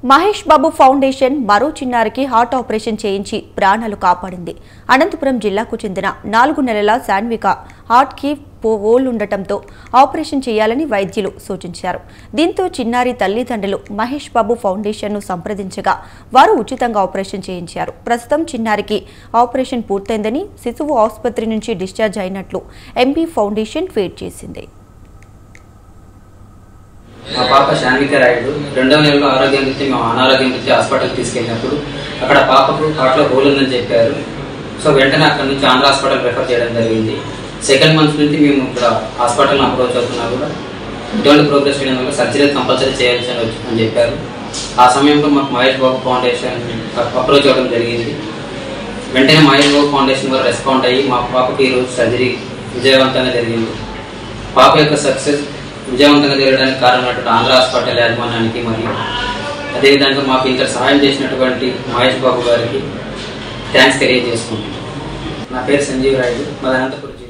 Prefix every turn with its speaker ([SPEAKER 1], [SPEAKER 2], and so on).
[SPEAKER 1] Mahesh Babu foundation మరో చిన్నారికి heart operation చేయించి ప్రాణాలు కాపాడింది అనంతపురం జిల్లాకు చెందిన నాలుగు నెలల శాన్విక హార్ట్కి హోల్ ఉండటంతో ఆపరేషన్ చేయాలని వైద్యులు సూచించారు దీంతో చిన్నారి తల్లిదండ్రులు మహేష్ బాబు ఫౌండేషన్ను సంప్రదించగా వారు ఉచితంగా ఆపరేషన్ చేయించారు ప్రస్తుతం చిన్నారికి ఆపరేషన్ పూర్తయిందని శిశువు ఆసుపత్రి నుంచి డిశ్చార్జ్ అయినట్లు ఎంపీ ఫౌండేషన్ ట్వీట్ చేసింది
[SPEAKER 2] మా పాప శాన్విక రాయుడు రెండవ నెలలో ఆరోగ్యం గురించి మేము అనారోగ్యం గురించి హాస్పిటల్కి తీసుకెళ్ళినప్పుడు అక్కడ పాపకు హార్ట్లో హోల్ ఉందని చెప్పారు సో వెంటనే అక్కడ నుంచి ఆంధ్ర హాస్పిటల్ రెఫర్ చేయడం జరిగింది సెకండ్ మంత్ నుంచి మేము ఇక్కడ హాస్పిటల్ని అప్రోచ్ అవుతున్నా కూడా ఎటువంటి ప్రోగ్రెస్ చేయడం వల్ల సర్జరీ కంపల్సరీ చేయాల్సి అని అని చెప్పారు ఆ సమయంలో మాకు మహేష్ బాబు ఫౌండేషన్ అప్రోచ్ అవ్వడం జరిగింది వెంటనే మహేష్ బాబు ఫౌండేషన్ వారు రెస్పాండ్ అయ్యి మా పాపకి ఈరోజు సర్జరీ విజయవంతంగా జరిగింది పాప యొక్క సక్సెస్ విజయవంతంగా జరగడానికి కారణమైనటువంటి ఆంధ్ర హాస్పిటల్ యాజమాన్యానికి మరియు అదేవిధంగా మాకు ఇంత సహాయం చేసినటువంటి మహేష్ బాబు గారికి థ్యాంక్స్ తెలియజేసుకుంటున్నాను నా పేరు సంజీవ్ రాయుడు మా అనంతపురం జిల్లా